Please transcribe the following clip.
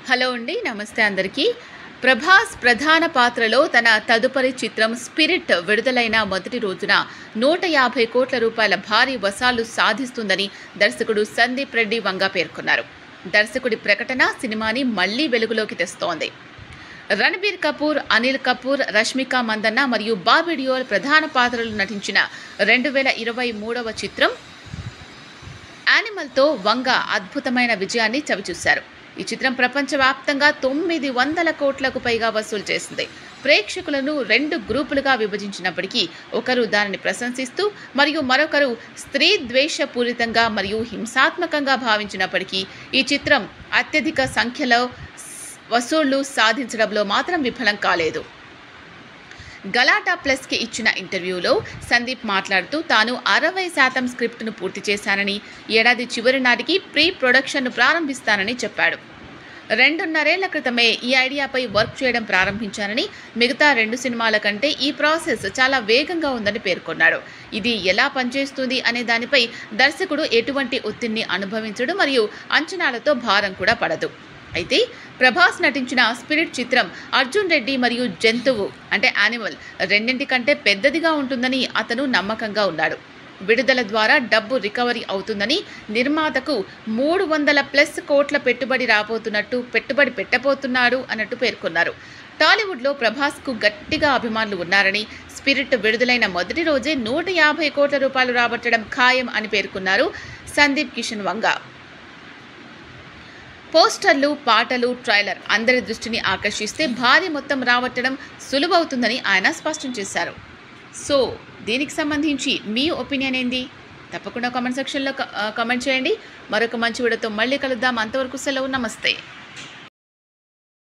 hello అండి నమస్తే అందరికీ ప్రభాస్ ప్రధాన పాత్రలో తన తదుపరి చిత్రం స్పిరిట్ విడుదలైన మొదటి రోజున నూట యాభై కోట్ల రూపాయల భారీ వసాలు సాధిస్తుందని దర్శకుడు సందీప్ రెడ్డి వంగ పేర్కొన్నారు దర్శకుడి ప్రకటన సినిమాని మళ్లీ వెలుగులోకి తెస్తోంది రణబీర్ కపూర్ అనిల్ కపూర్ రష్మిక మందన్న మరియు బాబీ డియోల్ ప్రధాన పాత్రలు నటించిన రెండు వేల ఇరవై మూడవ చిత్రం యానిమల్తో వంగ అద్భుతమైన విజయాన్ని చవిచూశారు ఈ చిత్రం ప్రపంచవ్యాప్తంగా తొమ్మిది వందల కోట్లకు పైగా వసూలు చేసింది ప్రేక్షకులను రెండు గ్రూపులుగా విభజించినప్పటికీ ఒకరు దానిని ప్రశంసిస్తూ మరియు మరొకరు స్త్రీ ద్వేషపూరితంగా మరియు హింసాత్మకంగా భావించినప్పటికీ ఈ చిత్రం అత్యధిక సంఖ్యలో వసూళ్లు సాధించడంలో మాత్రం విఫలం కాలేదు గలాటా ప్లస్కి ఇచ్చిన ఇంటర్వ్యూలో సందీప్ మాట్లాడుతూ తాను అరవై శాతం స్క్రిప్ట్ను పూర్తి చేశానని ఏడాది చివరి నాటికి ప్రీ ప్రొడక్షన్ను ప్రారంభిస్తానని చెప్పాడు రెండున్నరేళ్ల క్రితమే ఈ ఐడియాపై వర్క్ చేయడం ప్రారంభించానని మిగతా రెండు సినిమాల కంటే ఈ ప్రాసెస్ చాలా వేగంగా ఉందని పేర్కొన్నాడు ఇది ఎలా పనిచేస్తుంది అనే దానిపై దర్శకుడు ఎటువంటి ఒత్తిడిని అనుభవించడు మరియు అంచనాలతో భారం కూడా పడదు అయితే ప్రభాస్ నటించిన స్పిరిట్ చిత్రం అర్జున్ రెడ్డి మరియు జంతువు అంటే యానిమల్ రెండింటి కంటే పెద్దదిగా ఉంటుందని అతను నమ్మకంగా ఉన్నాడు విడుదల ద్వారా డబ్బు రికవరీ అవుతుందని నిర్మాతకు మూడు వందల ప్లస్ కోట్ల పెట్టుబడి రాబోతున్నట్టు పెట్టుబడి పెట్టబోతున్నాడు అన్నట్టు పేర్కొన్నారు టాలీవుడ్లో ప్రభాస్కు గట్టిగా అభిమానులు ఉన్నారని స్పిరిట్ విడుదలైన మొదటి రోజే నూట యాభై కోట్ల రూపాయలు రాబట్టడం ఖాయం అని పేర్కొన్నారు సందీప్ కిషన్ వంగ పోస్టర్లు పాటలు ట్రైలర్ అందరి దృష్టిని ఆకర్షిస్తే భారీ మొత్తం రాబట్టడం సులువవుతుందని ఆయన స్పష్టం చేశారు సో దీనికి సంబంధించి మీ ఒపీనియన్ ఏంది తప్పకుండా కామెంట్ సెక్షన్లో క- ఆ, కామెంట్ చేయండి మరొక మంచి వీడియోతో మళ్ళీ కలుద్దాం అంతవరకు సెలవు నమస్తే